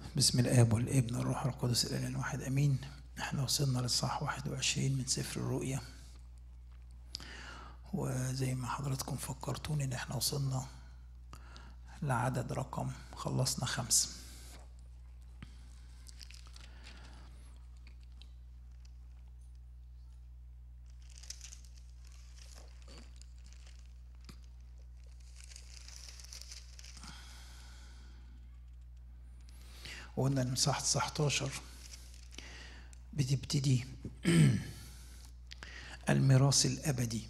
بسم الآب والابن والروح القدس الإله الواحد أمين احنا وصلنا للصح 21 من سفر الرؤيا وزي ما حضراتكم فكرتوني ان احنا وصلنا لعدد رقم خلصنا خمسة وقلنا ان صح 19 بتبتدي الميراث الأبدي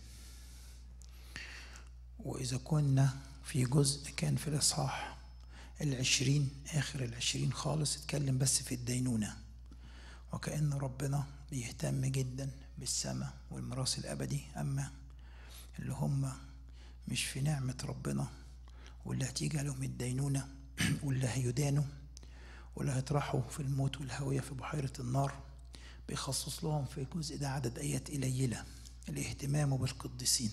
وإذا كنا في جزء كان في الإصحاح العشرين آخر العشرين خالص اتكلم بس في الدينونة وكأن ربنا بيهتم جدا بالسماء والميراث الأبدي أما اللي هم مش في نعمة ربنا واللي هتيجي عليهم الدينونة واللي هيدانوا واللي هيطرحوا في الموت والهوية في بحيرة النار بيخصص لهم في الجزء ده عدد آيات قليلة الاهتمام بالقديسين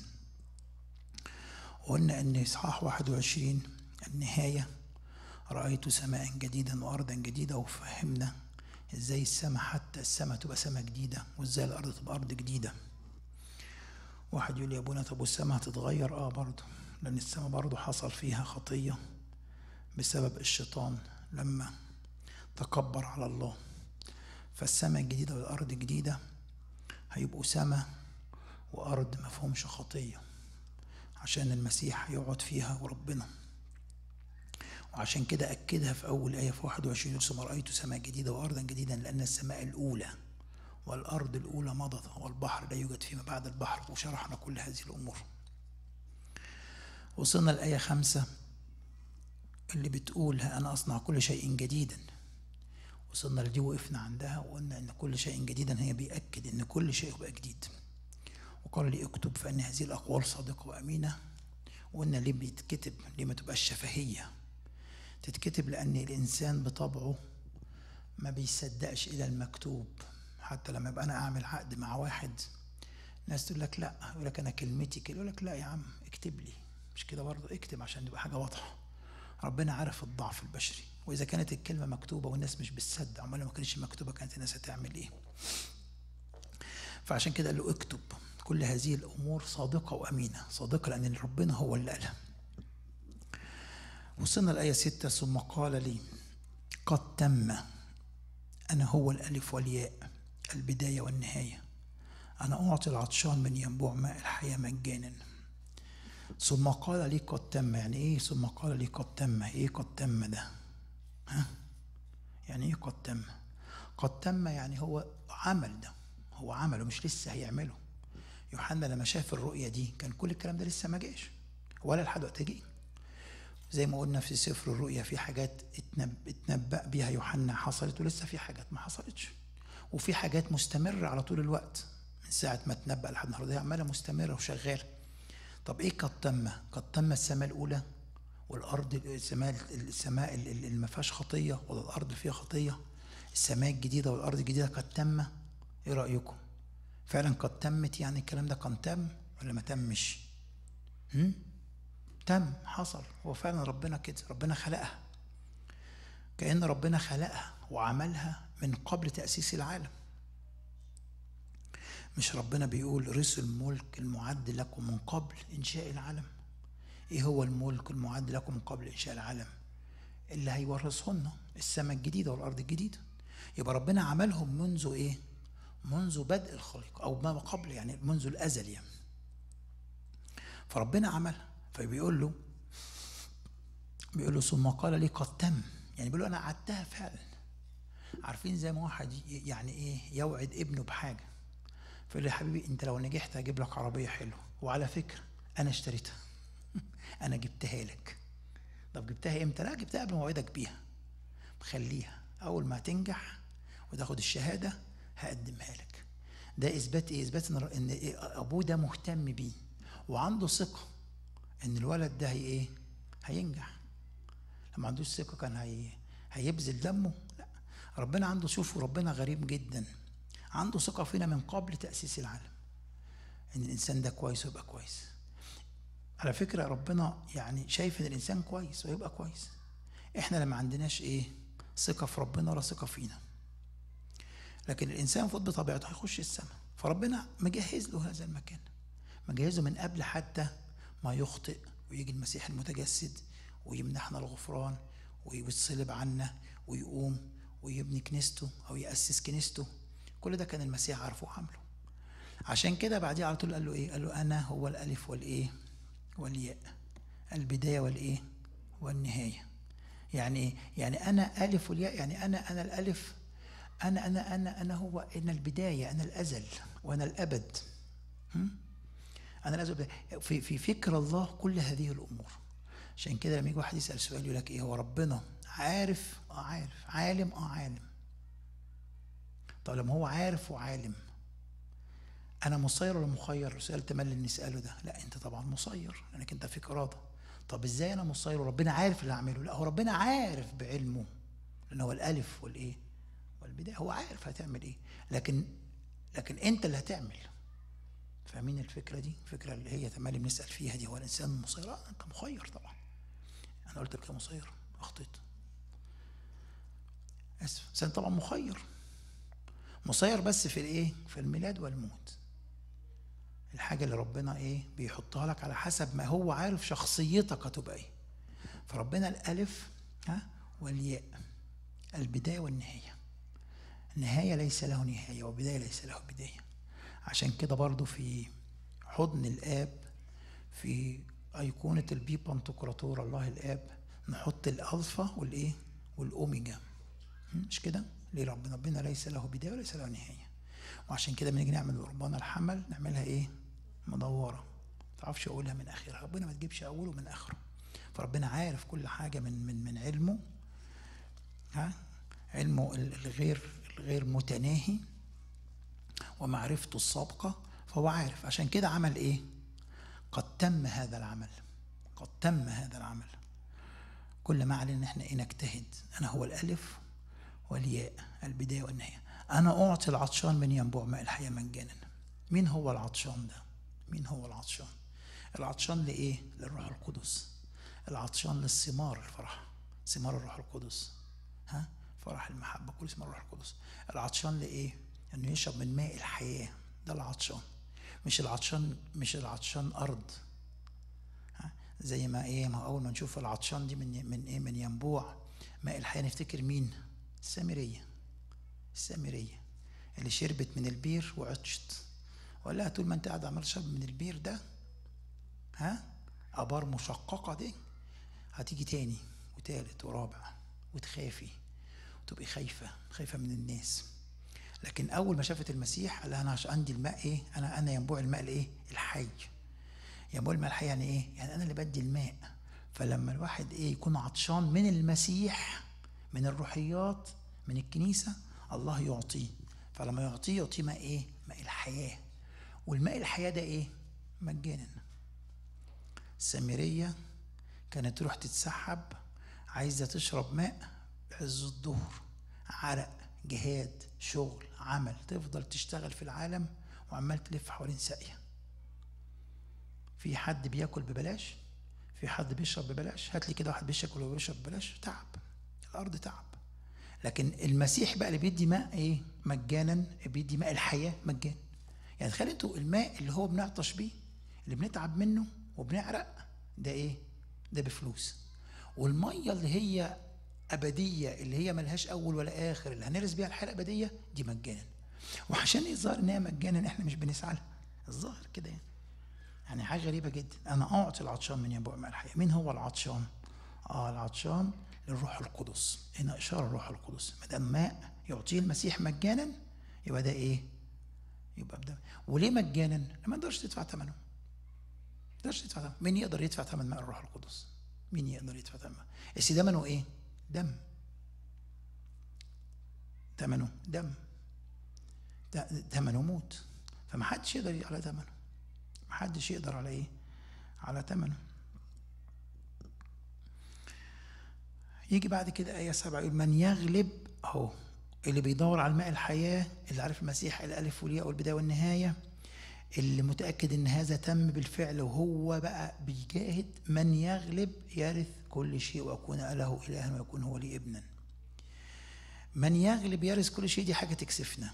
وقلنا أن إصحاح 21 النهاية رأيت سماء جديدا وأرضا جديدة وفهمنا إزاي السماء حتى السماء تبقى سماء جديدة وإزاي الأرض تبقى أرض جديدة واحد يقول يا أبونا طب والسماء هتتغير آه برضه لأن السماء برضه حصل فيها خطية بسبب الشيطان لما تكبر على الله فالسماء الجديدة والأرض الجديدة هيبقوا سماء وأرض ما فيهمش خطية عشان المسيح يقعد فيها وربنا وعشان كده أكدها في أول آية في 21 ثم رأيت سماء جديدة وأرضا جديدا لأن السماء الأولى والأرض الأولى مضت والبحر لا يوجد فيما بعد البحر وشرحنا كل هذه الأمور وصلنا الآية خمسة اللي بتقول أنا أصنع كل شيء جديدا وصلنا لدي وقفنا عندها وقلنا ان كل شيء جديدا هي بيأكد ان كل شيء يبقى جديد وقال لي اكتب فان هذه الاقوال صادقه وامينه وقلنا ليه بيتكتب ليه ما تبقاش شفهيه تتكتب لان الانسان بطبعه ما بيصدقش الى المكتوب حتى لما يبقى انا اعمل عقد مع واحد ناس تقول لك لا يقول لك انا كلمتي كده يقول لك لا يا عم اكتب لي مش كده برضه اكتب عشان يبقى حاجه واضحه ربنا عارف الضعف البشري واذا كانت الكلمه مكتوبه والناس مش بتصدق امال ما كانتش مكتوبه كانت الناس هتعمل ايه فعشان كده قال له اكتب كل هذه الامور صادقه وامينه صادقه لان ربنا هو اللي قالها وصلنا الايه ستة ثم قال لي قد تم انا هو الالف والياء البدايه والنهايه انا اعطي العطشان من ينبوع ماء الحياه مجانا ثم قال لي قد تم يعني ايه ثم قال لي قد تم ايه قد تم ده ها يعني ايه قد تم قد تم يعني هو عمل ده هو عمله مش لسه هيعمله يوحنا لما شاف الرؤية دي كان كل الكلام ده لسه ما جاش ولا لحد وقت جه زي ما قلنا في سفر الرؤيا في حاجات اتنبأ بيها يوحنا حصلت ولسه في حاجات ما حصلتش وفي حاجات مستمرة على طول الوقت من ساعة ما اتنبأ لحد النهارده عمالة مستمرة وشغالة طب ايه قد تم؟ قد تم السماء الأولى والارض السماء السماء اللي ما فيهاش خطيه ولا الارض اللي فيها خطيه السماء الجديده والارض الجديده قد تم ايه رايكم فعلا قد تمت يعني الكلام ده كان تم ولا ما تمش هم؟ تم حصل هو فعلا ربنا كده ربنا خلقها كأن ربنا خلقها وعملها من قبل تأسيس العالم مش ربنا بيقول رثوا الملك المعد لكم من قبل إنشاء العالم ايه هو الملك المعد لكم من قبل انشاء العالم اللي هيورثهن السماء الجديده والارض الجديده يبقى ربنا عملهم منذ ايه منذ بدء الخلق او ما قبل يعني منذ الازل يعني فربنا عملها فبيقول له بيقول له ثم قال لي قد تم يعني بيقول له انا قعدتها فعلا عارفين زي ما واحد يعني ايه يوعد ابنه بحاجه فيقول له يا حبيبي انت لو نجحت هجيب لك عربيه حلوه وعلى فكره انا اشتريتها انا جبتها لك طب جبتها امتى لا جبتها قبل ما اوعدك بيها خليها اول ما تنجح وتاخد الشهاده هقدمها لك ده اثبات ايه اثبات ان ان إيه ابوه ده مهتم بيه وعنده ثقه ان الولد ده هي ايه هينجح لما عندوش ثقه كان هي هيبذل دمه لا ربنا عنده شوفوا ربنا غريب جدا عنده ثقه فينا من قبل تاسيس العالم ان الانسان ده كويس ويبقى كويس على فكرة ربنا يعني شايف ان الانسان كويس ويبقى كويس احنا لما عندناش ايه ثقة في ربنا ولا ثقة فينا لكن الإنسان المفروض بطبيعته هيخش السماء فربنا مجهز له هذا المكان مجهزه من قبل حتى ما يخطئ ويجي المسيح المتجسد ويمنحنا الغفران ويتصلب عنا ويقوم ويبني كنيسته أو يأسس كنيسته كل ده كان المسيح عارفه وعامله عشان كده بعديه على طول قال له ايه قال له انا هو الالف والايه والياء البدايه والايه والنهايه يعني ايه يعني انا الف والياء يعني انا انا الالف انا انا انا انا هو انا البدايه انا الازل وانا الابد انا الازل في في فكر الله كل هذه الامور عشان كده لما يجي واحد يسال سؤال يقول لك ايه هو ربنا عارف اه عارف عالم اه عالم طب لما هو عارف وعالم انا مسير ولا مخير سؤال تمل اللي نساله ده لا انت طبعا مسير لانك انت فيك اراده طب ازاي انا مسير وربنا عارف اللي هعمله لا هو ربنا عارف بعلمه لان هو الالف والايه والبدايه هو عارف هتعمل ايه لكن لكن انت اللي هتعمل فاهمين الفكره دي الفكره اللي هي تمالي بنسال فيها دي هو الانسان مسير آه انت مخير طبعا انا قلت لك مسير اخطيت اسف الانسان طبعا مخير مسير بس في الايه في الميلاد والموت الحاجة اللي ربنا ايه بيحطها لك على حسب ما هو عارف شخصيتك هتبقى ايه فربنا الالف ها والياء البداية والنهاية النهاية ليس له نهاية وبداية ليس له بداية عشان كده برضو في حضن الآب في أيقونة البي بانتوكراتور الله الآب نحط الألفا والإيه والأوميجا مش كده؟ ليه ربنا ربنا ليس له بداية وليس له نهاية وعشان كده بنيجي نعمل قربان الحمل نعملها ايه مدورة ما تعرفش اقولها من اخرها ربنا ما تجيبش اوله من اخره فربنا عارف كل حاجة من من من علمه ها علمه الغير الغير متناهي ومعرفته السابقة فهو عارف عشان كده عمل ايه قد تم هذا العمل قد تم هذا العمل كل ما علينا ان احنا ايه نجتهد انا هو الالف والياء البداية والنهاية أنا أعطي العطشان من ينبوع ماء الحياة مجانا مين هو العطشان ده مين هو العطشان العطشان لإيه للروح القدس العطشان للثمار الفرح ثمار الروح القدس ها فرح المحبة كل ثمار الروح القدس العطشان لإيه إنه يشرب من ماء الحياة ده العطشان مش العطشان مش العطشان أرض ها زي ما إيه ما أول ما نشوف العطشان دي من من إيه من ينبوع ماء الحياة نفتكر مين السامرية السامرية اللي شربت من البير وعطشت وقال لها طول ما انت قاعد عمال تشرب من البير ده ها ابار مشققة دي هتيجي تاني وتالت ورابع وتخافي وتبقي خايفة خايفة من الناس لكن أول ما شافت المسيح قال لها أنا عشان عندي الماء إيه؟ أنا أنا ينبوع الماء الإيه؟ الحي. ينبوع الماء الحي يعني إيه؟ يعني أنا اللي بدي الماء. فلما الواحد إيه يكون عطشان من المسيح من الروحيات من الكنيسة الله يعطيه فلما يعطيه يعطيه ماء ايه ماء الحياة والماء الحياة ده ايه مجانا السامرية كانت تروح تتسحب عايزة تشرب ماء بعز الظهر عرق جهاد شغل عمل تفضل تشتغل في العالم وعمال تلف حوالين ساقية في حد بياكل ببلاش في حد بيشرب ببلاش هات لي كده واحد بيشرب وبيشرب ببلاش تعب الارض تعب لكن المسيح بقى اللي بيدي ماء ايه مجانا بيدي ماء الحياه مجانا يعني تخيل انتوا الماء اللي هو بنعطش بيه اللي بنتعب منه وبنعرق ده ايه ده بفلوس والميه اللي هي ابديه اللي هي ملهاش اول ولا اخر اللي هنرس بيها الحياه الابديه دي مجانا وعشان يظهر ان هي مجانا احنا مش بنسعى لها الظاهر كده يعني يعني حاجه غريبه جدا انا اعطي العطشان من ينبوع ماء الحياه مين هو العطشان اه العطشان للروح القدس هنا اشاره الروح القدس ما دام ماء يعطيه المسيح مجانا يبقى ده ايه يبقى بدم وليه مجانا ما تقدرش تدفع ثمنه ما تقدرش تدفع ثمنه مين يقدر يدفع ثمن ماء الروح القدس مين يقدر يدفع ثمن بس ثمنه ايه دم ثمنه دم ثمنه موت فما حدش يقدر على ثمنه ما حدش يقدر على ايه على ثمنه يجي بعد كده آية سبعة يقول من يغلب أهو اللي بيدور على الماء الحياة اللي عارف المسيح الألف والياء والبداية والنهاية اللي متأكد إن هذا تم بالفعل وهو بقى بيجاهد من يغلب يرث كل شيء وأكون له إلها ويكون هو لي ابنا من يغلب يرث كل شيء دي حاجة تكسفنا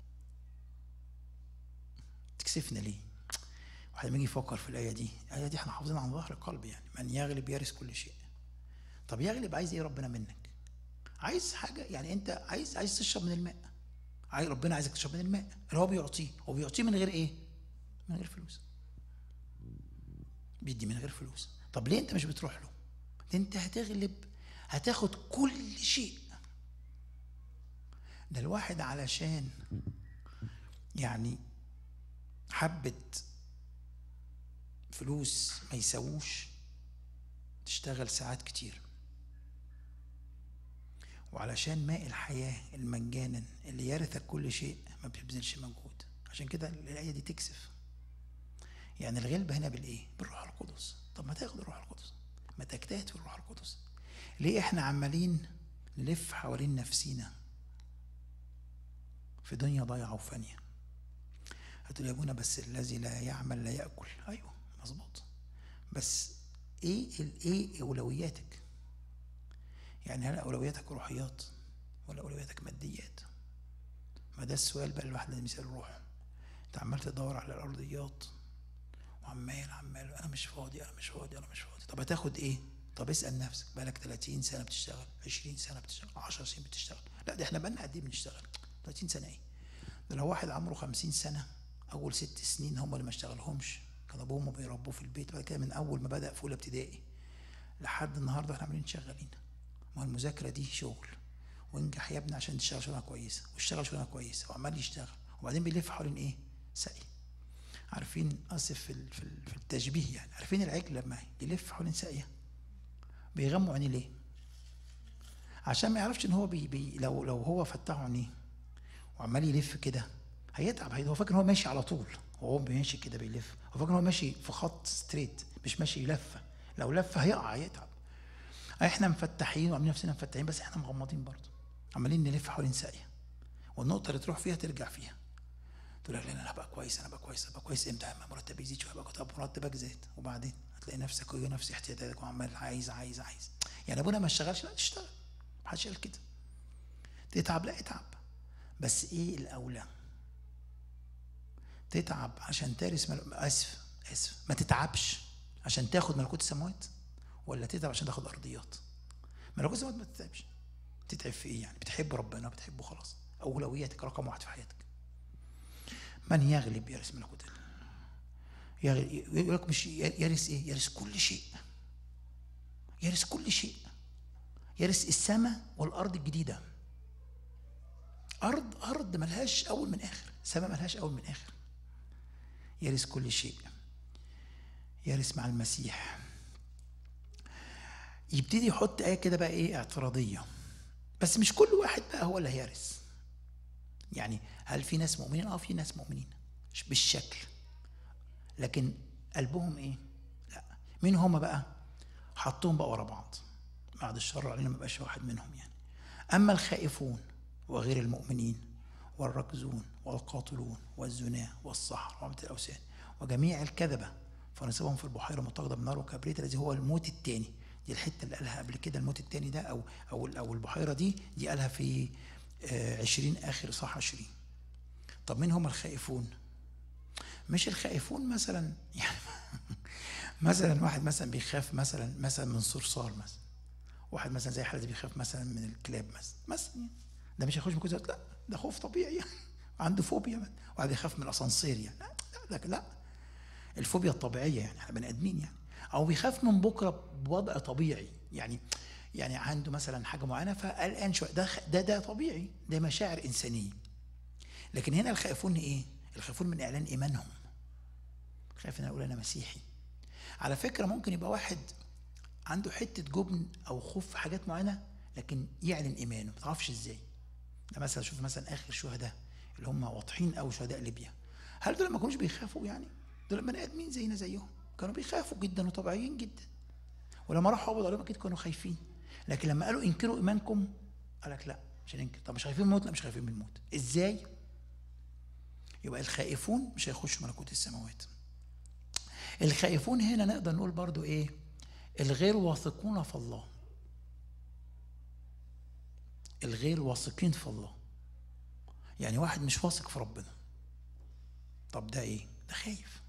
تكسفنا ليه واحد لما يجي يفكر في الآية دي الآية دي احنا حافظينها عن ظهر القلب يعني من يغلب يرث كل شيء طب يغلب عايز ايه ربنا منك عايز حاجة يعني انت عايز عايز تشرب من الماء عايز ربنا عايزك تشرب من الماء اللي هو بيعطيه هو بيعطيه من غير ايه من غير فلوس بيدي من غير فلوس طب ليه انت مش بتروح له ده انت هتغلب هتاخد كل شيء ده الواحد علشان يعني حبة فلوس ما يسووش تشتغل ساعات كتير وعلشان ماء الحياة المجانا اللي يرثك كل شيء ما بيبذلش مجهود عشان كده الآية دي تكسف يعني الغلبة هنا بالإيه؟ بالروح القدس طب ما تاخد الروح القدس ما تجتهد في الروح القدس ليه احنا عمالين نلف حوالين نفسينا في دنيا ضايعة وفانية هتقول يا ابونا بس الذي لا يعمل لا يأكل أيوه مظبوط بس ايه ايه اولوياتك يعني هل اولوياتك روحيات ولا اولوياتك ماديات ما ده السؤال بقى الواحد لازم يسال روحه انت عمال تدور على الارضيات وعمال عمال انا مش فاضي انا مش فاضي انا مش فاضي طب هتاخد ايه طب اسال نفسك بقالك 30 سنه بتشتغل 20 سنه بتشتغل 10 سنين بتشتغل لا ده احنا بقالنا قد ايه بنشتغل 30 سنه ايه ده لو واحد عمره 50 سنه اول ست سنين هم اللي ما اشتغلهمش كان ابوهم بيربوه في البيت بعد كده من اول ما بدا في اولى ابتدائي لحد النهارده احنا عاملين شغالين ما المذاكره دي شغل وانجح يا ابني عشان تشتغل شغلانه كويسه واشتغل شغلانه كويسه وعمال يشتغل وبعدين بيلف حوالين ايه؟ سقي عارفين اسف في في التشبيه يعني عارفين العجل لما يلف حوالين ساقيه بيغموا عينيه ليه؟ عشان ما يعرفش ان هو بي بي لو لو هو فتحه عينيه وعمال يلف كده هيتعب هو فاكر ان هو ماشي على طول وهو ماشي كده بيلف هو فاكر ان هو ماشي في خط ستريت مش ماشي لفه لو لفه هيقع هيتعب احنا مفتحين وعاملين نفسنا مفتحين بس احنا مغمضين برضه عمالين نلف حوالين ساقيه والنقطه اللي تروح فيها ترجع فيها تقول لك انا هبقى كويس انا هبقى كويس هبقى كويس امتى اما مرتبي يزيد شويه بقى طب مرتبك زاد وبعدين هتلاقي نفسك وهي نفس احتياجاتك وعمال عايز عايز عايز يعني ابونا ما اشتغلش لا تشتغل محدش قال كده تتعب لا اتعب بس ايه الاولى تتعب عشان ترث مل... اسف اسف ما تتعبش عشان تاخد ملكوت السماوات ولا تتعب عشان تاخد ارضيات ملكوت السماوات ما تتعبش تتعب في ايه يعني بتحب ربنا بتحبه خلاص اولوياتك رقم واحد في حياتك من يغلب يرث ملكوت يقول لك مش يرث ايه يرث كل شيء يرث كل شيء يرث السماء والارض الجديده ارض ارض ملهاش اول من اخر سماء ملهاش اول من اخر يرث كل شيء يرث مع المسيح يبتدي يحط آية كده بقى إيه اعتراضية بس مش كل واحد بقى هو اللي هيرث يعني هل في ناس مؤمنين؟ اه في ناس مؤمنين بالشكل لكن قلبهم ايه؟ لا مين هم بقى؟ حطهم بقى ورا بعض بعد الشر علينا ما بقاش واحد منهم يعني اما الخائفون وغير المؤمنين والركزون والقاتلون والزناة والسحر وعبدة الأوثان وجميع الكذبة فنصبهم في البحيرة متقدة بنار وكبريت الذي هو الموت الثاني دي الحتة اللي قالها قبل كده الموت الثاني ده أو أو أو البحيرة دي دي قالها في عشرين آخر صح عشرين طب مين هم الخائفون؟ مش الخائفون مثلا يعني مثلا واحد مثلا بيخاف مثلا مثلا من صرصار مثلا واحد مثلا زي حالتي بيخاف مثلا من الكلاب مثلا مثلا ده مش هيخش من كذا لا ده خوف طبيعي يعني عنده فوبيا واحد يخاف من الاسانسير يعني لا لا, لا. الفوبيا الطبيعيه يعني احنا بني ادمين يعني او بيخاف من بكره بوضع طبيعي يعني يعني عنده مثلا حاجه معينه فقلقان شويه ده ده ده طبيعي ده مشاعر انسانيه لكن هنا الخائفون ايه؟ الخائفون من اعلان ايمانهم خايف ان اقول انا مسيحي على فكره ممكن يبقى واحد عنده حته جبن او خوف في حاجات معينه لكن يعلن ايمانه ما تعرفش ازاي ده مثلا شوف مثلا اخر شهداء اللي هم واضحين قوي شهداء ليبيا هل دول ما كانوش بيخافوا يعني دول بني ادمين زينا زيهم كانوا بيخافوا جدا وطبيعيين جدا ولما راحوا قبضوا عليهم اكيد كانوا خايفين لكن لما قالوا انكروا ايمانكم قال لك لا مش هننكر طب مش خايفين من الموت لا مش خايفين من الموت ازاي يبقى الخائفون مش هيخشوا ملكوت السماوات الخائفون هنا نقدر نقول برضو ايه الغير واثقون في الله الغير واثقين في الله يعني واحد مش واثق في ربنا طب ده ايه ده خايف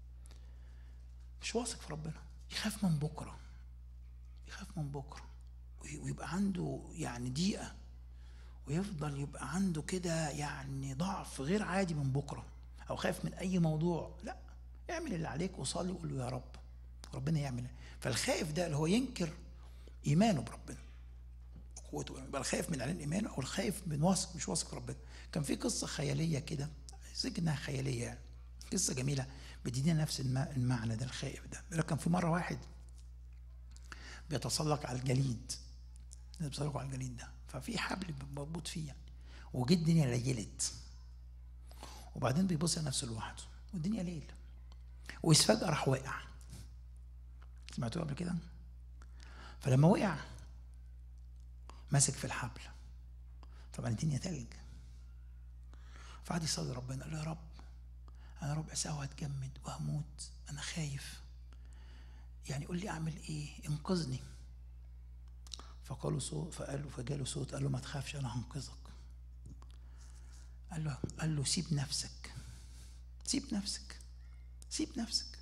مش واثق في ربنا يخاف من بكره يخاف من بكره ويبقى عنده يعني ضيقه ويفضل يبقى عنده كده يعني ضعف غير عادي من بكره او خايف من اي موضوع لا اعمل اللي عليك وصلي وقول له يا رب ربنا يعمل فالخائف ده اللي هو ينكر ايمانه بربنا قوته يبقى الخايف من اعلان ايمانه او الخايف من واثق مش واثق في ربنا كان في قصه خياليه كده انها خياليه يعني قصه جميله بتدينا نفس المعنى ده الخائف ده بيقول كان في مره واحد بيتسلق على الجليد بيتسلقوا على الجليد ده ففي حبل مربوط فيه يعني وجه الدنيا ليلت وبعدين بيبص لنفسه لوحده والدنيا ليل فجأة راح واقع سمعتوه قبل كده فلما وقع ماسك في الحبل طبعا الدنيا تلج فقعد يصلي ربنا قال له يا رب انا ربع ساعه وهتجمد وهموت انا خايف يعني قول لي اعمل ايه انقذني فقالوا صوت فقال له فجاله صوت قال له ما تخافش انا هنقذك قال له قال له سيب نفسك سيب نفسك سيب نفسك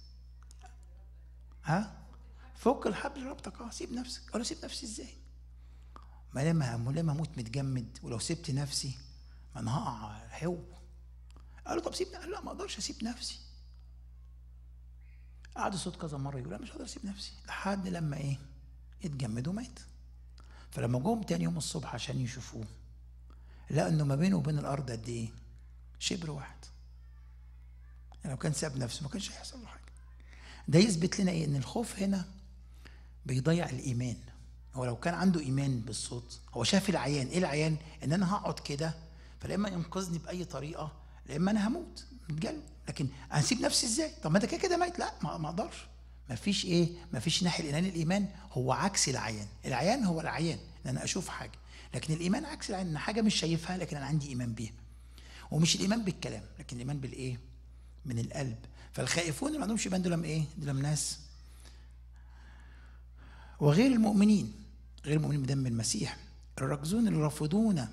ها فك الحبل ربطك اه سيب نفسك قال له سيب نفسي ازاي ما لما لما اموت متجمد ولو سبت نفسي ما انا هقع هو قال له طب سيبني قال لا ما اقدرش اسيب نفسي قعد الصوت كذا مره يقول لا مش هقدر اسيب نفسي لحد لما ايه اتجمد ومات فلما جم تاني يوم الصبح عشان يشوفوه لقى انه ما بينه وبين الارض قد ايه شبر واحد يعني لو كان ساب نفسه ما كانش هيحصل له حاجه ده يثبت لنا ايه ان الخوف هنا بيضيع الايمان هو لو كان عنده ايمان بالصوت هو شاف العيان ايه العيان ان انا هقعد كده فلا اما ينقذني باي طريقه لا اما انا هموت متجلد لكن هنسيب نفسي ازاي طب ما ده كده كده ميت لا ما اقدرش ما فيش ايه ما فيش ناحيه الايمان الايمان هو عكس العيان العيان هو العيان ان انا اشوف حاجه لكن الايمان عكس العيان ان حاجه مش شايفها لكن انا عندي ايمان بيها ومش الايمان بالكلام لكن الايمان بالايه من القلب فالخائفون اللي ما عندهمش ايمان دول ايه دول ناس وغير المؤمنين غير المؤمنين بدم المسيح الركزون اللي رافضون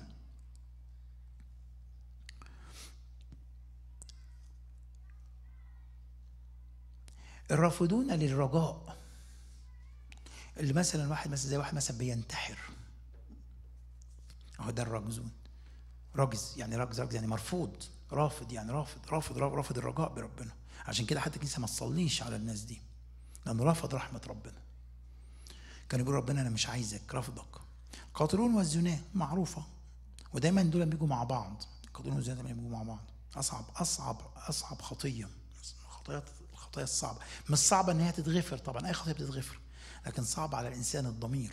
الرافضون للرجاء اللي مثلا واحد مثلا زي واحد مثلا بينتحر اهو ده الرجزون رجز يعني رجز رجز يعني مرفوض رافض يعني رافض رافض رافض, رافض الرجاء بربنا عشان كده حتى الكنيسه ما تصليش على الناس دي لانه رفض رحمه ربنا كان يقول ربنا انا مش عايزك رفضك قاتلون والزنا معروفه ودايما دول بيجوا مع بعض القاتلون والزنا دايما بيجوا مع بعض اصعب اصعب اصعب خطيه خطايا الخطايا الصعبه مش صعبه ان هي تتغفر طبعا اي خطيه بتتغفر لكن صعب على الانسان الضمير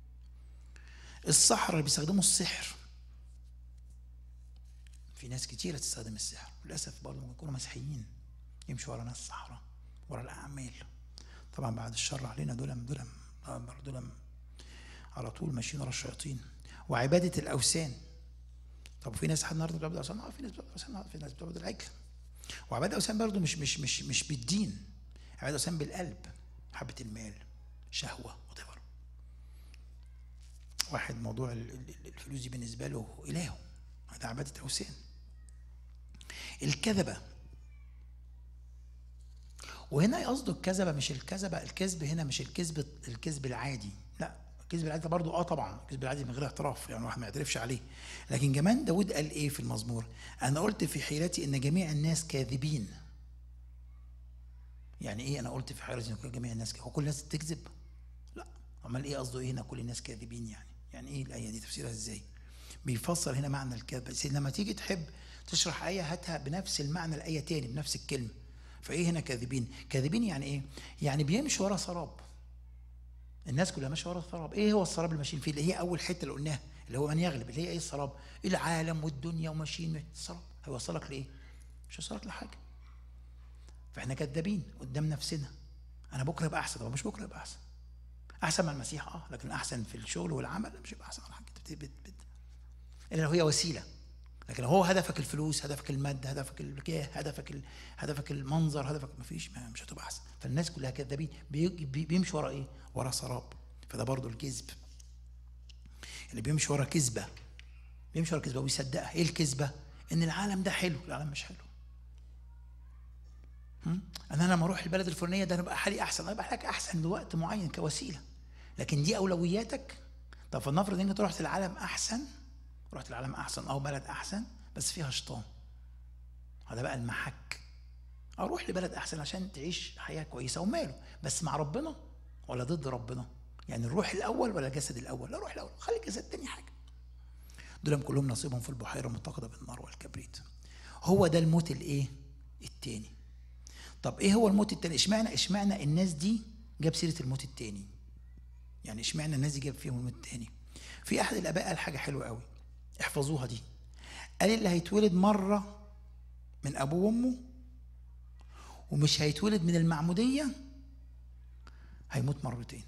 السحر اللي بيستخدموا السحر في ناس كتيرة تستخدم السحر للأسف برضه ممكن يكونوا مسيحيين يمشوا ورا ناس صحراء ورا الأعمال طبعا بعد الشر علينا دول دول دول على طول ماشيين ورا الشياطين وعبادة الأوثان طب في ناس حد النهارده بتعبد أوثان؟ اه في ناس بتعبد أوثان في ناس بتعبد العجل وعبادة الأوثان برضه مش مش مش مش بالدين عبادة الأوثان بالقلب حبة المال شهوة وتفر واحد موضوع الفلوس دي بالنسبة له إلهه هذا عبادة أوثان الكذبة وهنا قصده الكذبة مش الكذبة الكذب هنا مش الكذب الكذب العادي لا الكذب العادي برضه اه طبعا الكذب العادي من غير اعتراف يعني واحد ما يعترفش عليه لكن كمان داود قال ايه في المزمور انا قلت في حيلتي ان جميع الناس كاذبين يعني ايه انا قلت في حيلتي ان جميع الناس هو كل الناس تكذب لا امال ايه قصده ايه هنا كل الناس كاذبين يعني يعني ايه الايه دي تفسيرها ازاي بيفسر هنا معنى الكذب بس لما تيجي تحب تشرح آية هاتها بنفس المعنى الآية تاني بنفس الكلمة فإيه هنا كاذبين كاذبين يعني إيه يعني بيمشي ورا سراب الناس كلها ماشيه ورا السراب ايه هو السراب اللي ماشيين فيه اللي هي اول حته اللي قلناها اللي هو من يغلب اللي هي ايه السراب العالم والدنيا وماشيين السراب هيوصلك لايه مش هيوصلك لحاجه فاحنا كذابين قدام نفسنا انا بكره ابقى احسن طب مش بكره ابقى احسن احسن من المسيح اه لكن احسن في الشغل والعمل مش هيبقى احسن حاجه الا لو هي وسيله لكن هو هدفك الفلوس هدفك المادة هدفك الجاه هدفك ال... هدفك المنظر هدفك ما فيش مش هتبقى احسن فالناس كلها كذابين بي... بيمشوا ورا ايه ورا سراب فده برضو الكذب اللي بيمشي ورا كذبة بيمشي ورا الكذبه ويصدقها ايه الكذبه ان العالم ده حلو العالم مش حلو هم؟ انا لما اروح البلد الفلانيه ده انا بقى حالي احسن انا حالك احسن لوقت معين كوسيله لكن دي اولوياتك طب فلنفرض انك رحت العالم احسن رحت العالم احسن او بلد احسن بس فيها شيطان هذا بقى المحك اروح لبلد احسن عشان تعيش حياه كويسه وماله بس مع ربنا ولا ضد ربنا يعني الروح الاول ولا الجسد الاول لا روح الاول خلي الجسد تاني حاجه دول كلهم نصيبهم في البحيره المتقده بالنار والكبريت هو ده الموت الايه التاني طب ايه هو الموت التاني اشمعنى اشمعنى الناس دي جاب سيره الموت التاني يعني اشمعنى الناس دي جاب فيهم الموت التاني في احد الاباء قال حاجه حلوه قوي احفظوها دي قال اللي هيتولد مره من ابوه وامه ومش هيتولد من المعموديه هيموت مرتين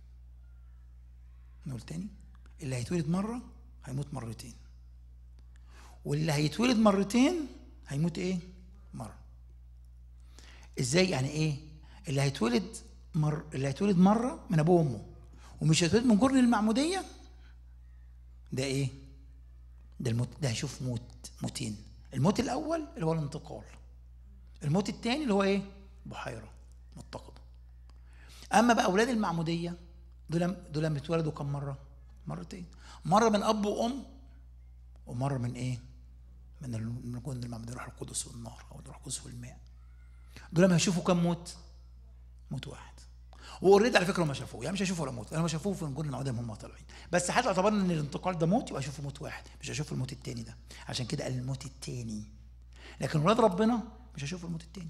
نقول تاني اللي هيتولد مره هيموت مرتين واللي هيتولد مرتين هيموت ايه مره ازاي يعني ايه اللي هيتولد مر اللي هيتولد مره من ابوه وامه ومش هيتولد من جرن المعموديه ده ايه ده الموت ده هيشوف موت موتين الموت الاول اللي هو الانتقال الموت الثاني اللي هو ايه بحيره متقده اما بقى اولاد المعموديه دول دول لما اتولدوا كم مره مرتين مره من اب وام ومره من ايه من من جند المعموديه الروح القدس والنار او الروح القدس والماء دول لما هيشوفوا كم موت موت واحد واوريدي على فكره هم شافوه يعني مش هيشوفوا ولا موت انا ما شافوه في نجوم المعموديه هم طالعين بس حتى اعتبرنا ان الانتقال ده موت يبقى هيشوفوا موت واحد مش هيشوفوا الموت التاني ده عشان كده قال الموت التاني لكن ولاد ربنا مش هيشوفوا الموت التاني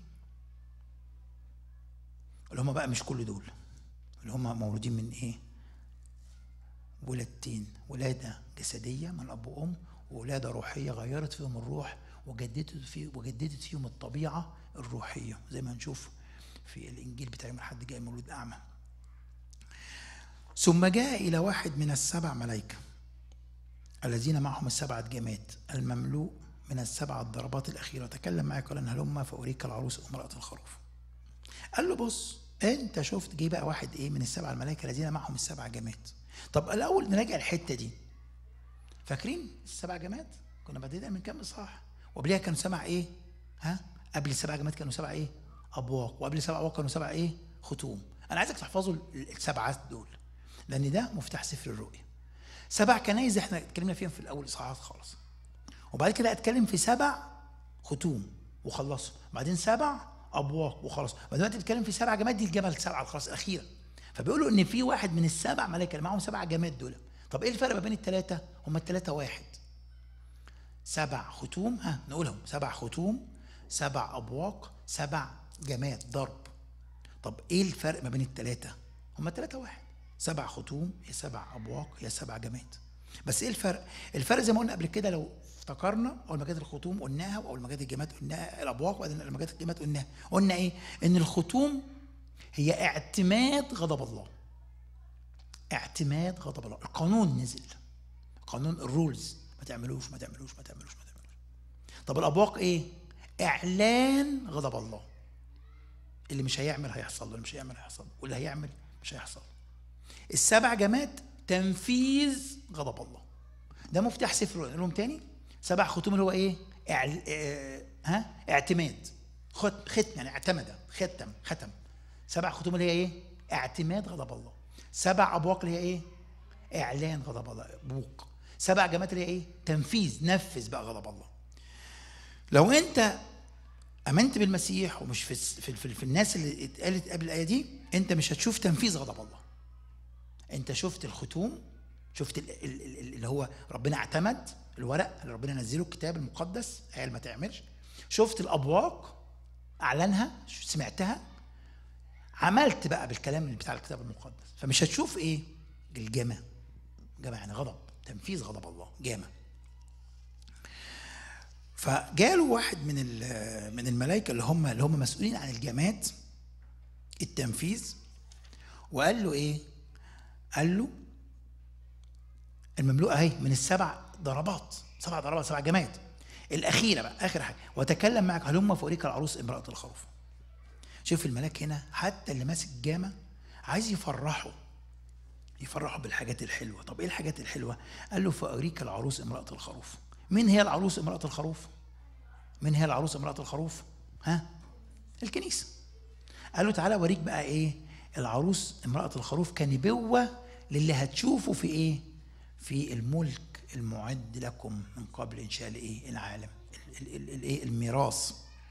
اللي هم بقى مش كل دول اللي هم مولودين من ايه ولادتين ولادة جسدية من أب وأم وولادة روحية غيرت فيهم الروح وجددت في وجددت فيهم الطبيعة الروحية زي ما نشوف في الإنجيل بتاع يوم الحد جاي مولود أعمى ثم جاء إلى واحد من السبع ملائكة الذين معهم السبعة جماد المملوء من السبع الضربات الأخيرة تكلم معي قال هلم فأريك العروس امرأة الخروف قال له بص انت شفت جه بقى واحد ايه من السبع الملائكه الذين معهم السبع جماد طب الاول نراجع الحته دي فاكرين السبع جماد كنا بدينا من كام اصحاح وقبلها كانوا سبع ايه ها قبل السبع جماد كانوا سبع ايه ابواق وقبل السبع ابواق كانوا سبع ايه ختوم انا عايزك تحفظوا السبعات دول لان ده مفتاح سفر الرؤيا سبع كنايس احنا اتكلمنا فيهم في الاول اصحاحات خالص وبعد كده اتكلم في سبع ختوم وخلصوا بعدين سبع ابواق وخلاص ودلوقتي بتتكلم في سبع جماد دي الجبل السبعه خلاص الاخيره فبيقولوا ان في واحد من السبع ملائكه اللي معاهم سبع جماد دول طب ايه الفرق ما بين الثلاثه هم الثلاثه واحد سبع ختوم ها نقولهم سبع ختوم سبع ابواق سبع جماد ضرب طب ايه الفرق ما بين الثلاثه هم الثلاثه واحد سبع ختوم يا سبع ابواق يا سبع جماد بس ايه الفرق الفرق زي ما قلنا قبل كده لو افتكرنا اول ما جت الختوم قلناها واول ما جت الجماد قلناها الابواق وبعدين لما جت الجماد قلناها قلنا ايه ان الختوم هي اعتماد غضب الله اعتماد غضب الله القانون نزل قانون الرولز ما تعملوش ما تعملوش ما تعملوش ما تعملوش طب الابواق ايه اعلان غضب الله اللي مش هيعمل هيحصل له اللي مش هيعمل هيحصل له واللي هيعمل مش هيحصل له السبع جماد تنفيذ غضب الله ده مفتاح سفر نقول لهم تاني سبع ختوم اللي هو ايه اعل... اه... ها اعتماد خت... ختم يعني اعتمد ختم ختم سبع ختوم اللي هي ايه اعتماد غضب الله سبع ابواق اللي هي ايه اعلان غضب الله بوق سبع جماد اللي هي ايه تنفيذ نفذ بقى غضب الله لو انت امنت بالمسيح ومش في في, في, في الناس اللي اتقالت قبل الايه دي انت مش هتشوف تنفيذ غضب الله انت شفت الختوم شفت اللي هو ربنا اعتمد الورق اللي ربنا نزله الكتاب المقدس قال ما تعملش شفت الابواق اعلنها سمعتها عملت بقى بالكلام اللي بتاع الكتاب المقدس فمش هتشوف ايه الجمع جمع يعني غضب تنفيذ غضب الله جامع فجاله واحد من من الملائكه اللي هم اللي هم مسؤولين عن الجماد التنفيذ وقال له ايه قال له المملوءه اهي من السبع ضربات سبع ضربات سبع جماد الاخيره بقى اخر حاجه وتكلم معك هلم فوريك العروس امراه الخروف شوف الملاك هنا حتى اللي ماسك جامه عايز يفرحه يفرحوا بالحاجات الحلوه طب ايه الحاجات الحلوه قال له فاريك العروس امراه الخروف مين هي العروس امراه الخروف مين هي العروس امراه الخروف ها الكنيسه قال له تعالى اوريك بقى ايه العروس امراه الخروف كنبوه للي هتشوفه في ايه في الملك المعد لكم من قبل انشاء الايه العالم الايه الميراث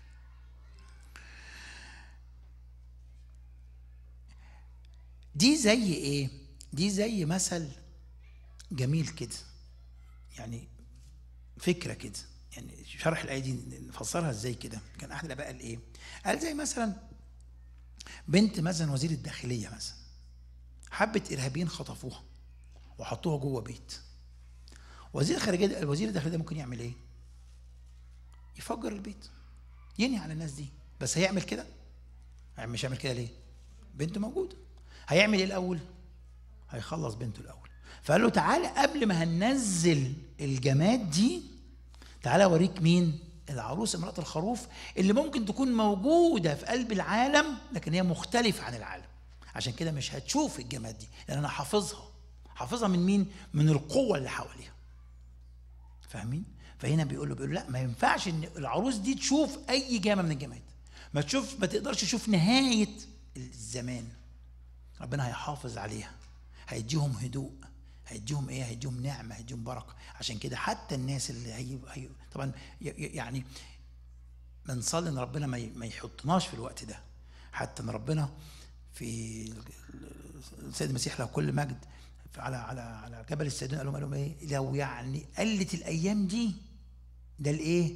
دي زي ايه دي زي مثل جميل كده يعني فكره كده يعني شرح الايه دي نفسرها ازاي كده كان احد الاباء قال ايه قال زي مثلا بنت مثلا وزير الداخليه مثلا حبه ارهابيين خطفوها وحطوها جوه بيت وزير الخارجيه الوزير الداخليه ده ممكن يعمل ايه يفجر البيت ينهي على الناس دي بس هيعمل كده مش هيعمل كده ليه بنته موجوده هيعمل ايه الاول هيخلص بنته الاول فقال له تعالى قبل ما هننزل الجماد دي تعالى اوريك مين العروس امراه الخروف اللي ممكن تكون موجوده في قلب العالم لكن هي مختلفه عن العالم عشان كده مش هتشوف الجماد دي لان انا حافظها حافظها من مين من القوه اللي حواليها فاهمين فهنا بيقول له بيقول له لا ما ينفعش ان العروس دي تشوف اي جامه من الجماد ما تشوف ما تقدرش تشوف نهايه الزمان ربنا هيحافظ عليها هيديهم هدوء هيديهم ايه هيديهم نعمه هيديهم بركه عشان كده حتى الناس اللي هي, هي طبعا يعني بنصلي ان ربنا ما يحطناش في الوقت ده حتى ان ربنا في السيد المسيح له كل مجد على على على جبل السيدون قال لهم قال لهم ايه لو يعني قلت الايام دي ده الايه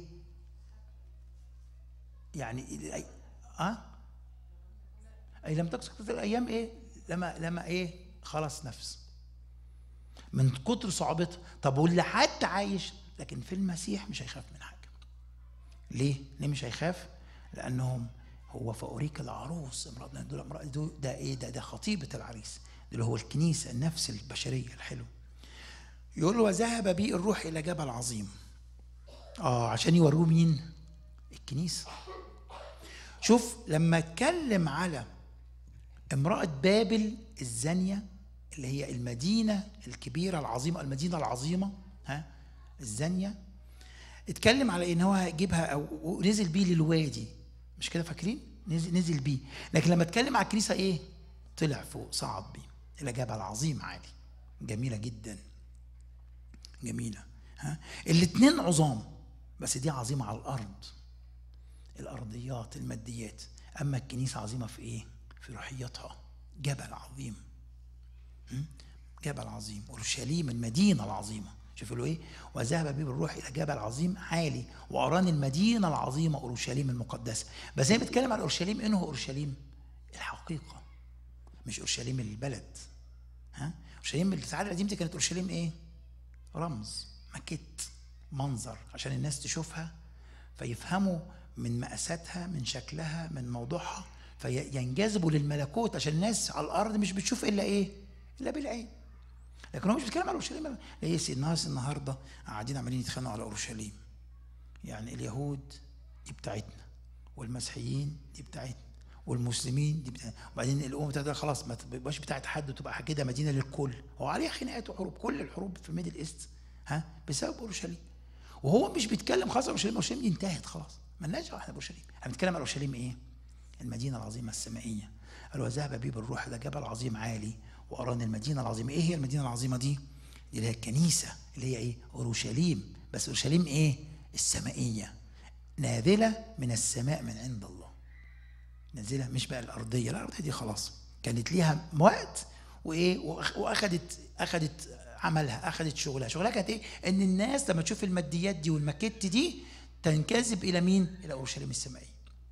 يعني اه اي لم تكسر الايام ايه لما لما ايه خلاص نفس من كتر صعوبتها طب واللي حتى عايش لكن في المسيح مش هيخاف من حاجه ليه ليه مش هيخاف لانهم هو فأريك العروس امرأة دول امرأة دول ده ايه ده ده خطيبة العريس اللي هو الكنيسة النفس البشرية الحلو يقول له وذهب بي الروح إلى جبل عظيم اه عشان يوروه مين الكنيسة شوف لما اتكلم على امرأة بابل الزانية اللي هي المدينة الكبيرة العظيمة المدينة العظيمة ها الزانية اتكلم على ان هو هيجيبها او نزل بيه للوادي مش كده فاكرين نزل نزل بيه لكن لما اتكلم على الكنيسة ايه طلع فوق صعد بيه الى جبل عظيم عالي جميلة جدا جميلة ها الاثنين عظام بس دي عظيمة على الأرض الأرضيات الماديات أما الكنيسة عظيمة في إيه؟ في روحيتها جبل عظيم جبل عظيم اورشليم المدينه العظيمه شوفوا له ايه وذهب بي بالروح الى جبل عظيم عالي واراني المدينه العظيمه اورشليم المقدسه بس هي بتتكلم عن اورشليم انه اورشليم الحقيقه مش اورشليم البلد ها اورشليم العهد القديم دي كانت اورشليم ايه رمز ماكيت منظر عشان الناس تشوفها فيفهموا من مقاساتها من شكلها من موضوعها فينجذبوا للملكوت عشان الناس على الارض مش بتشوف الا ايه؟ الا بالعين. لكن هو مش بيتكلم على اورشليم ليه الناس النهارده قاعدين عمالين يتخانقوا على اورشليم. يعني اليهود دي بتاعتنا والمسيحيين دي بتاعتنا والمسلمين دي بتاعتنا وبعدين الامم بتاعتها خلاص ما تبقاش بتاعت حد وتبقى كده مدينه للكل هو عليها خناقات وحروب كل الحروب في الميدل ايست ها بسبب اورشليم وهو مش بيتكلم خلاص اورشليم اورشليم دي انتهت خلاص مالناش دعوه احنا باورشليم احنا بنتكلم على اورشليم ايه؟ المدينة العظيمة السمائية قال وذهب بي بالروح إلى جبل عظيم عالي وأراني المدينة العظيمة إيه هي المدينة العظيمة دي؟ دي اللي هي الكنيسة اللي هي إيه؟ أورشليم بس أورشليم إيه؟ السمائية نازلة من السماء من عند الله نازلة مش بقى الأرضية لا الأرضية دي خلاص كانت ليها وقت وإيه وأخدت أخدت عملها أخدت شغلها شغلها كانت إيه؟ إن الناس لما تشوف الماديات دي والماكيت دي تنجذب إلى مين؟ إلى أورشليم السمائية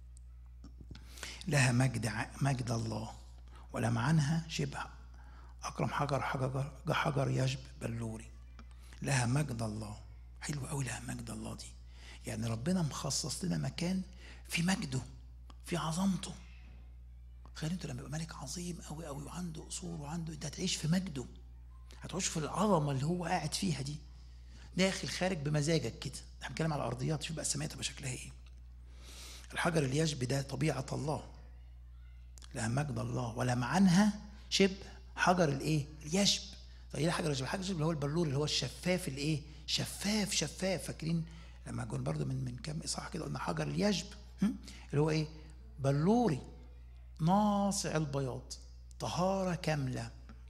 لها مجد مجد الله ولم عنها شبه أكرم حجر حجر حجر يشب بلوري لها مجد الله حلو قوي لها مجد الله دي يعني ربنا مخصص لنا مكان في مجده في عظمته تخيل انت لما يبقى ملك عظيم قوي قوي وعنده قصور وعنده انت هتعيش في مجده هتعيش في العظمه اللي هو قاعد فيها دي داخل خارج بمزاجك كده احنا بنتكلم على الارضيات شوف بقى السماء تبقى شكلها ايه الحجر اليشب ده طبيعه الله لها مجد الله ولم عنها شبه حجر الايه اليشب طيب ايه حجر اليشب الحجر اليشب اللي هو البلور اللي هو الشفاف الايه شفاف شفاف فاكرين لما كنا برضو من من كام اصحاح كده قلنا حجر اليشب اللي هو ايه بلوري ناصع البياض طهاره كامله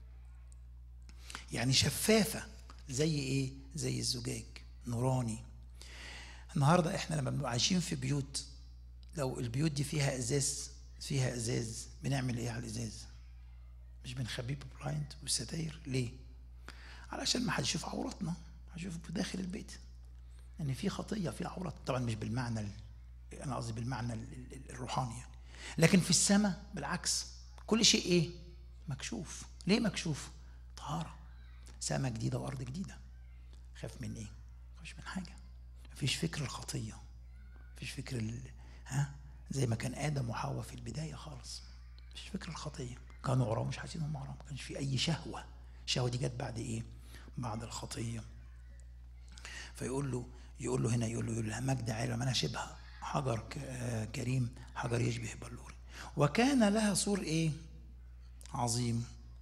يعني شفافه زي ايه زي الزجاج نوراني النهارده احنا لما بنبقى عايشين في بيوت لو البيوت دي فيها ازاز فيها ازاز بنعمل ايه على الازاز مش بنخبيه ببلايند والستاير ليه علشان ما حدش يشوف عوراتنا هشوف داخل البيت ان يعني في خطيه في عورات طبعا مش بالمعنى ال... انا قصدي بالمعنى الروحاني يعني لكن في السماء بالعكس كل شيء ايه مكشوف ليه مكشوف طهاره سماء جديده وارض جديده خاف من ايه خاف من حاجه مفيش فكر الخطيه مفيش فكر ال... ها زي ما كان ادم وحواء في البدايه خالص مفيش فكر الخطيه كانوا عراة مش حاسين هم عراة ما كانش في اي شهوه الشهوه دي جت بعد ايه بعد الخطيه فيقول له يقول له هنا يقول له يقول له مجد عالم انا شبه حجر كريم حجر يشبه بلوري وكان لها سور ايه عظيم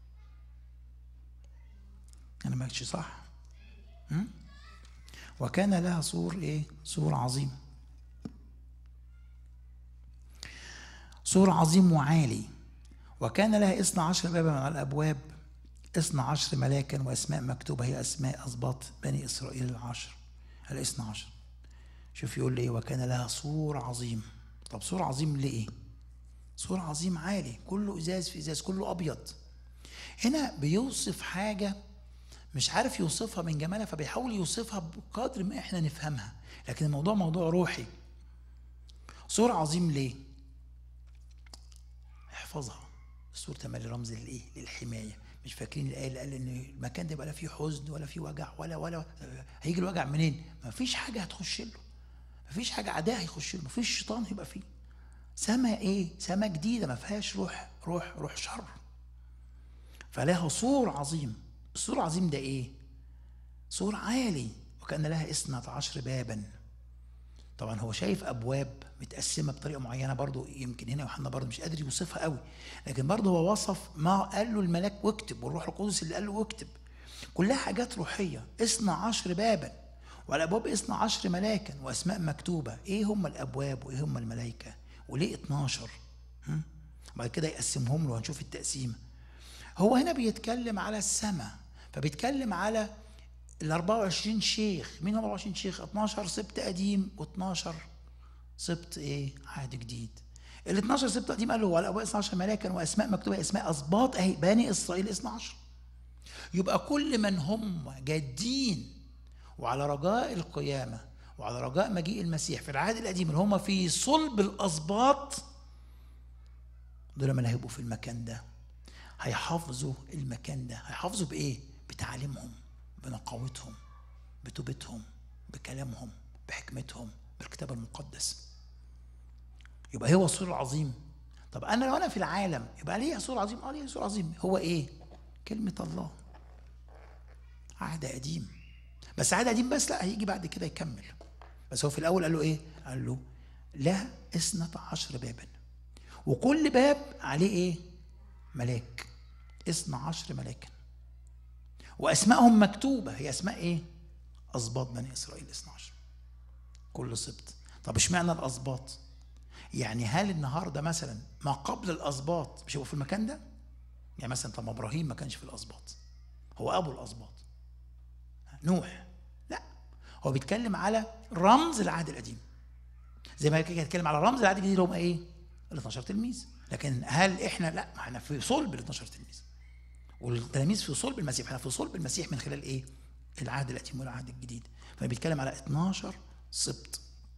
انا ما صح م? وكان لها سور ايه سور عظيم سور عظيم وعالي وكان لها اثنى عشر بابا من الابواب اثنى عشر ملاكا واسماء مكتوبه هي اسماء اسباط بني اسرائيل العشر الاثنى عشر شوف يقول لي وكان لها سور عظيم طب سور عظيم ليه سور عظيم عالي كله ازاز في ازاز كله ابيض هنا بيوصف حاجه مش عارف يوصفها من جمالها فبيحاول يوصفها بقدر ما احنا نفهمها لكن الموضوع موضوع روحي سور عظيم ليه احفظها السور تملي رمز للايه للحمايه مش فاكرين الايه اللي قال ان المكان ده ولا فيه حزن ولا فيه وجع ولا ولا هيجي الوجع منين ما فيش حاجه هتخش له ما فيش حاجه عداء هيخش له ما فيش شيطان هيبقى فيه سما ايه سما جديده ما فيهاش روح روح روح شر فلها سور عظيم السور العظيم ده ايه سور عالي وكان لها اثنى عشر بابا طبعا هو شايف ابواب متقسمه بطريقه معينه برضو يمكن هنا يوحنا برضو مش قادر يوصفها قوي لكن برضو هو وصف ما قال له الملاك واكتب والروح القدس اللي قال له واكتب كلها حاجات روحيه اثنى عشر بابا وعلى الابواب اثنى عشر ملاكا واسماء مكتوبه ايه هم الابواب وايه هم الملائكه وليه 12 بعد كده يقسمهم له هنشوف التقسيمه هو هنا بيتكلم على السماء فبيتكلم على ال 24 شيخ مين 24 شيخ 12 سبت قديم و12 سبت ايه عهد جديد ال 12 سبت قديم قال له وعلى ابواب 12 ملاكا واسماء مكتوبه اسماء اسباط اهي بني اسرائيل 12 يبقى كل من هم جادين وعلى رجاء القيامه وعلى رجاء مجيء المسيح في العهد القديم اللي هم في صلب الاسباط دول من هيبقوا في المكان ده هيحافظوا المكان ده هيحافظوا بايه بتعليمهم بنقاوتهم بتوبتهم بكلامهم بحكمتهم بالكتاب المقدس يبقى هو السور العظيم طب انا لو انا في العالم يبقى ليه سور عظيم اه ليه سور عظيم هو ايه كلمه الله عهد قديم بس عهد قديم بس لا هيجي بعد كده يكمل بس هو في الاول قال له ايه قال له لها اثنة عشر بابا وكل باب عليه ايه ملاك اثنى عشر ملاكا واسمائهم مكتوبه هي اسماء ايه اسباط بني اسرائيل 12 كل سبط طب اشمعنى الاسباط يعني هل النهارده مثلا ما قبل الاسباط مش هو في المكان ده يعني مثلا طب ابراهيم ما كانش في الاسباط هو ابو الاسباط نوح لا هو بيتكلم على رمز العهد القديم زي ما كده بيتكلم على رمز العهد الجديد اللي هم ايه ال 12 تلميذ لكن هل احنا لا احنا في صلب ال 12 تلميذ والتلاميذ في صلب المسيح احنا في صلب المسيح من خلال ايه العهد القديم والعهد الجديد فبيتكلم على 12 سبط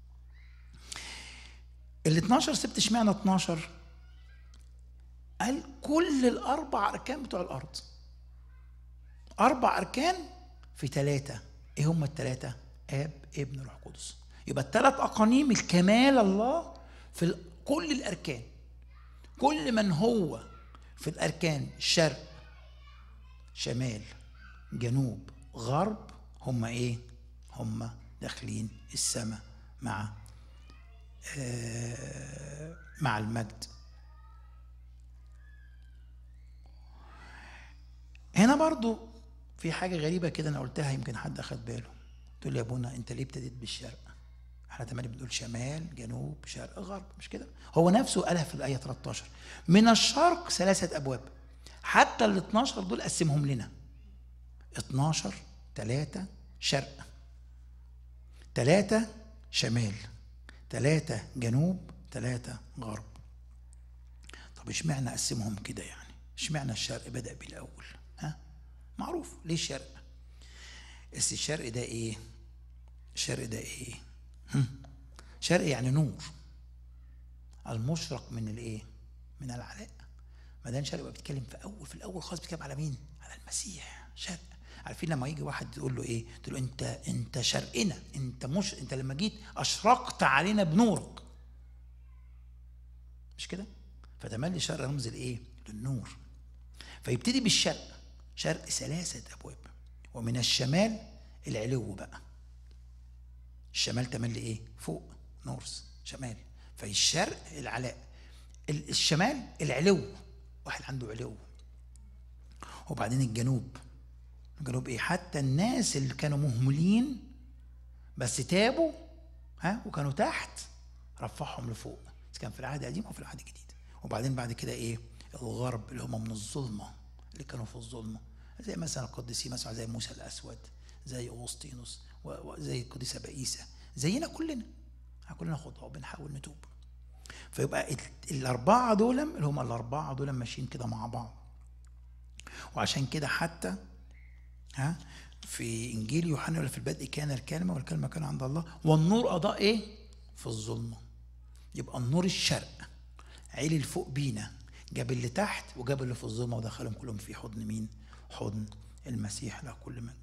ال 12 سبت اشمعنى 12 قال كل الاربع اركان بتوع الارض اربع اركان في ثلاثه ايه هم الثلاثه اب ابن روح قدس يبقى الثلاث اقانيم الكمال الله في كل الاركان كل من هو في الاركان شرق شمال جنوب غرب هم ايه هم داخلين السماء مع آه مع المجد هنا برضو في حاجة غريبة كده أنا قلتها يمكن حد أخد باله تقول لي يا ابونا أنت ليه ابتديت بالشرق احنا تمام بنقول شمال جنوب شرق غرب مش كده هو نفسه قالها في الآية 13 من الشرق ثلاثة أبواب حتى ال 12 دول قسمهم لنا 12 3 شرق 3 شمال 3 جنوب 3 غرب طب اشمعنى قسمهم كده يعني اشمعنى الشرق بدأ بالأول ها معروف ليه الشرق بس الشرق ده ايه الشرق ده ايه هم؟ شرق يعني نور المشرق من الايه من العلاء ما دام شرق يبقى بيتكلم في اول في الاول خالص بيتكلم على مين على المسيح شرق عارفين لما يجي واحد تقول له ايه تقول له انت انت شرقنا انت مش انت لما جيت اشرقت علينا بنورك مش كده فتملي شرق رمز الايه للنور فيبتدي بالشرق شرق ثلاثة أبواب ومن الشمال العلو بقى الشمال تملي إيه فوق نورس شمال فالشرق العلاء الشمال العلو واحد عنده علو وبعدين الجنوب الجنوب ايه حتى الناس اللي كانوا مهملين بس تابوا ها وكانوا تحت رفعهم لفوق بس كان في العهد القديم وفي العهد الجديد وبعدين بعد كده ايه الغرب اللي هم من الظلمه اللي كانوا في الظلمه زي مثلا القديسين مثلا زي موسى الاسود زي اوسطينوس وزي القديسه بائسه زينا كلنا كلنا خطاة بنحاول نتوب فيبقى الاربعه دول اللي هم الاربعه دول ماشيين كده مع بعض وعشان كده حتى ها في انجيل يوحنا ولا في البدء كان الكلمه والكلمه كان عند الله والنور اضاء ايه في الظلمه يبقى النور الشرق عيل الفوق بينا جاب اللي تحت وجاب اللي في الظلمه ودخلهم كلهم في حضن مين حضن المسيح له كل مجد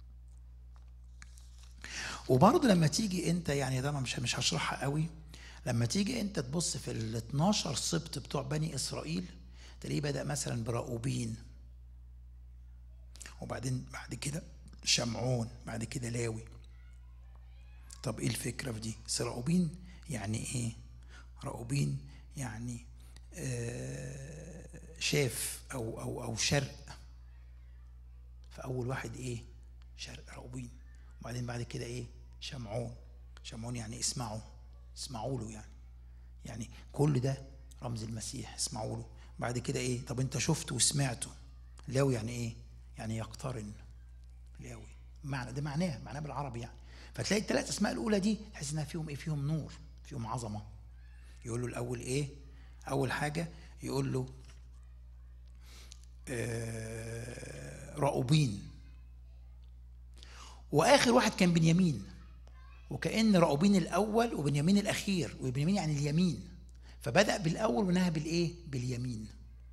وبرضه لما تيجي انت يعني ده مش مش هشرحها قوي لما تيجي انت تبص في ال 12 سبط بتوع بني اسرائيل تلاقيه بدا مثلا براؤوبين وبعدين بعد كده شمعون بعد كده لاوي طب ايه الفكره في دي راؤوبين يعني ايه راؤوبين يعني آه شاف او او او شرق فاول واحد ايه شرق راؤوبين وبعدين بعد كده ايه شمعون شمعون يعني اسمعوا اسمعوا له يعني يعني كل ده رمز المسيح اسمعوا له بعد كده ايه طب انت شفته وسمعته لاوي يعني ايه يعني يقترن لاوي معنى ده معناه معناه بالعربي يعني فتلاقي الثلاث اسماء الاولى دي تحس انها فيهم ايه فيهم نور فيهم عظمه يقول له الاول ايه اول حاجه يقول له آه راؤوبين واخر واحد كان بنيامين وكان راؤوبين الاول وبنيامين الاخير وبنيامين يعني اليمين فبدا بالاول ونهى بالايه باليمين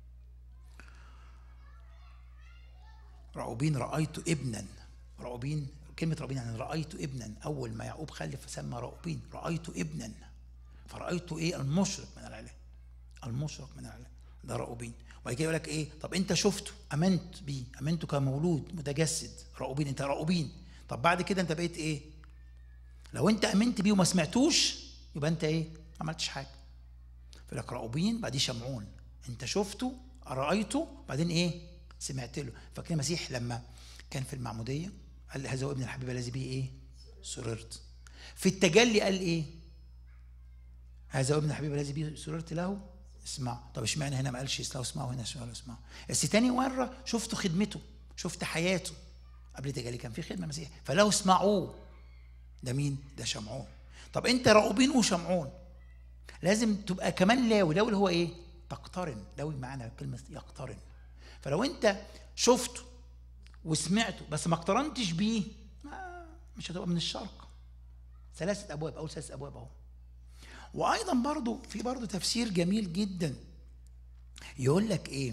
راؤوبين رايت ابنا راؤوبين كلمه راؤوبين يعني رايت ابنا اول ما يعقوب خلف فسمى راؤوبين رايت ابنا فرايت ايه المشرق من العلاء المشرق من العلاء ده راؤوبين وبعد كده يقول لك ايه طب انت شفته امنت بيه امنته كمولود متجسد راؤوبين انت راؤوبين طب بعد كده انت بقيت ايه لو انت امنت بيه وما سمعتوش يبقى انت ايه ما عملتش حاجه يقول لك راؤوبين بعدين شمعون انت شفته رايته بعدين ايه سمعت له فاكرين المسيح لما كان في المعموديه قال هذا هو ابن الحبيب الذي به ايه سررت في التجلي قال ايه هذا هو ابن الحبيب الذي به سررت له اسمع طب اشمعنى هنا ما قالش له اسمعوا هنا له اسمعوا بس تاني مره شفت خدمته شفت حياته قبل التجلي كان في خدمه المسيح فلو اسمعوه ده مين ده شمعون طب انت راؤوبين وشمعون لازم تبقى كمان لاوي لاوي اللي هو ايه تقترن لاوي معانا كلمه يقترن فلو انت شفته وسمعته بس ما اقترنتش بيه مش هتبقى من الشرق ثلاثة أبواب أول ثلاثة أبواب أهو وأيضا برضو في برضو تفسير جميل جدا يقول لك إيه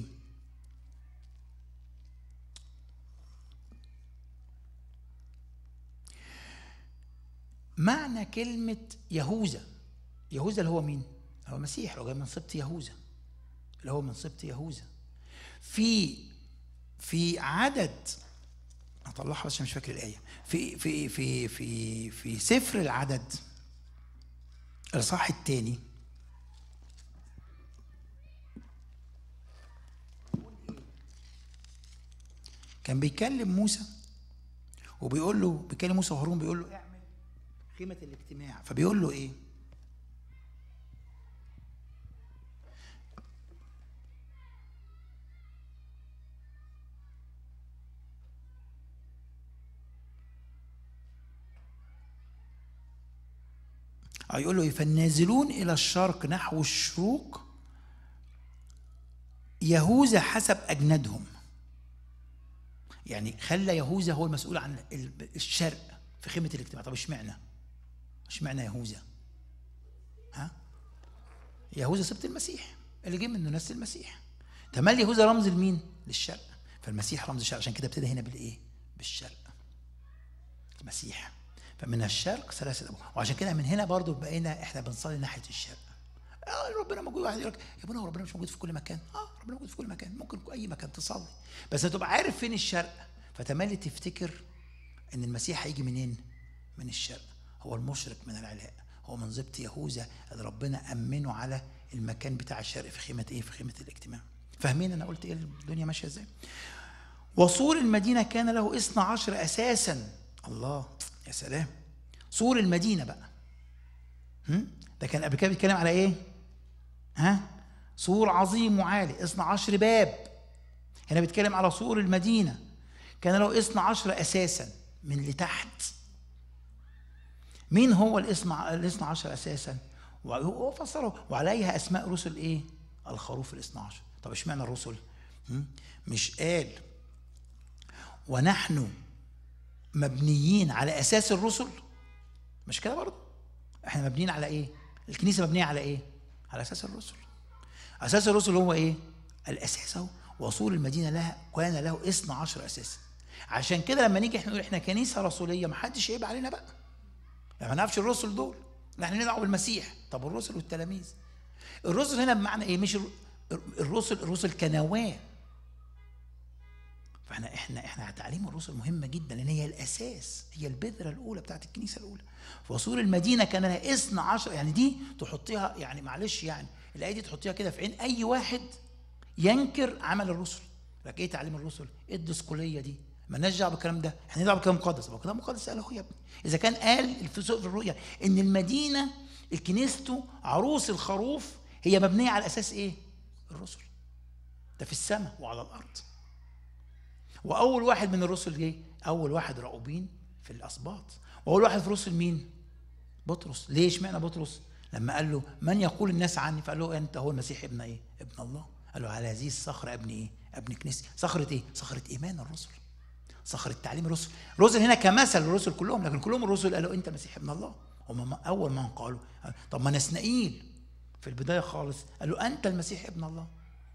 معنى كلمة يهوذا يهوذا اللي هو مين؟ هو المسيح اللي هو جاي من سبط يهوذا اللي هو من سبط يهوذا في في عدد هطلعها بس مش فاكر الآية في في في في في سفر العدد الإصحاح الثاني كان بيكلم موسى وبيقول له بيكلم موسى وهارون بيقول له اعمل خيمة الاجتماع فبيقول له ايه يقول له فالنازلون إلى الشرق نحو الشروق يهوذا حسب أجندهم يعني خلى يهوذا هو المسؤول عن الشرق في خيمة الاجتماع طب اشمعنى؟ اشمعنى يهوذا؟ ها؟ يهوذا سبت المسيح اللي جه منه نسل المسيح تملي يهوذا رمز لمين؟ للشرق فالمسيح رمز الشرق عشان كده ابتدى هنا بالايه؟ بالشرق المسيح فمن الشرق ثلاثة أبواب وعشان كده من هنا برضو بقينا احنا بنصلي ناحية الشرق آه ربنا موجود واحد يقول لك يا ابونا هو ربنا مش موجود في كل مكان اه ربنا موجود في كل مكان ممكن في اي مكان تصلي بس تبقى عارف فين الشرق فتملي تفتكر ان المسيح هيجي منين من الشرق هو المشرق من العلاء هو من ضبط يهوذا اللي ربنا امنه على المكان بتاع الشرق في خيمه ايه في خيمه الاجتماع فاهمين انا قلت ايه الدنيا ماشيه ازاي وسور المدينه كان له اثنا عشر اساسا الله يا سلام سور المدينه بقى هم؟ ده كان قبل كده بيتكلم على ايه ها سور عظيم وعالي اثنا عشر باب هنا بيتكلم على سور المدينه كان له اثنا عشر اساسا من لتحت مين هو الاثنى عشر اساسا وهو فسره وعليها اسماء رسل ايه الخروف الاثنى عشر طب اشمعنى الرسل مش قال ونحن مبنيين على اساس الرسل مش كده برضه احنا مبنيين على ايه الكنيسه مبنيه على ايه على اساس الرسل اساس الرسل هو ايه الاساس اهو وصول المدينه لها كان له 12 اساسا عشان كده لما نيجي احنا نقول احنا كنيسه رسوليه ما حدش عيب علينا بقى ما نعرفش الرسل دول احنا ندعو بالمسيح طب الرسل والتلاميذ الرسل هنا بمعنى ايه مش الرسل الرسل كنواه فاحنا احنا احنا تعليم الرسل مهمه جدا لان هي الاساس هي البذره الاولى بتاعت الكنيسه الاولى فصول المدينه كان لها 12 يعني دي تحطيها يعني معلش يعني الايه دي تحطيها كده في عين اي واحد ينكر عمل الرسل لك ايه تعليم الرسل؟ ايه الدسكوليه دي؟ مالناش دعوه بالكلام ده، احنا ندعو بالكلام مقدس، هو كلام مقدس قاله يا ابني، اذا كان قال في سوق الرؤيا ان المدينه الكنيسته عروس الخروف هي مبنيه على اساس ايه؟ الرسل. ده في السماء وعلى الارض. واول واحد من الرسل جه اول واحد راؤوبين في الاسباط واول واحد في الرسل مين بطرس ليه اشمعنى بطرس لما قال له من يقول الناس عني فقال له انت هو المسيح ابن ايه ابن الله قال له على هذه الصخره ابن ايه ابن كنيسه صخره ايه صخره ايمان الرسل صخره تعليم الرسل الرسل هنا كمثل الرسل كلهم لكن كلهم الرسل قالوا انت المسيح ابن الله هم اول من قالوا طب ما نسنائيل في البدايه خالص قال له انت المسيح ابن الله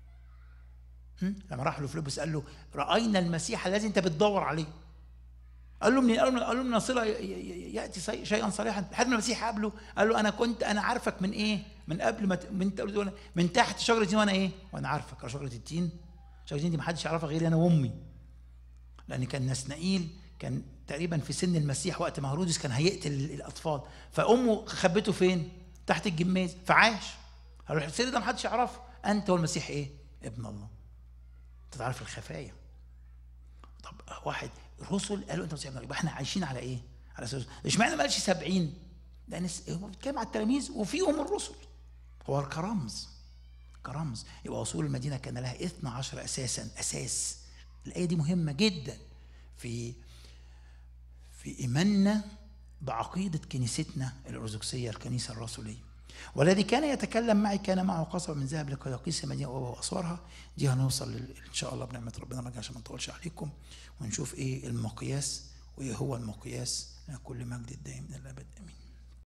لما راح له فيلبس قال له راينا المسيح الذي انت بتدور عليه قال له من قال له قال له من صله ياتي شيئا صريحا لحد ما المسيح قابله قال له انا كنت انا عارفك من ايه من قبل ما من من تحت شجره التين وانا ايه وانا عارفك شجره التين شجره التين دي ما حدش يعرفها غيري انا وامي لان كان نسنائيل كان تقريبا في سن المسيح وقت ما هرودس كان هيقتل الاطفال فامه خبته فين تحت الجماز فعاش قال له السر ده ما حدش يعرفه انت هو المسيح ايه ابن الله انت تعرف الخفايا طب واحد الرسل قالوا انت مسيح يبقى احنا عايشين على ايه؟ على اساس اشمعنى ما قالش 70 لان هو بيتكلم على التلاميذ وفيهم الرسل هو كرمز كرمز يبقى وصول المدينه كان لها 12 اساسا اساس الايه دي مهمه جدا في في ايماننا بعقيده كنيستنا الارثوذكسيه الكنيسه الرسوليه والذي كان يتكلم معي كان معه قصبة من ذهب لكي يقيس المدينة وأسوارها دي هنوصل إن شاء الله بنعمة ربنا ما عشان ما نطولش عليكم ونشوف إيه المقياس وإيه هو المقياس كل مجد الدائم من الأبد آمين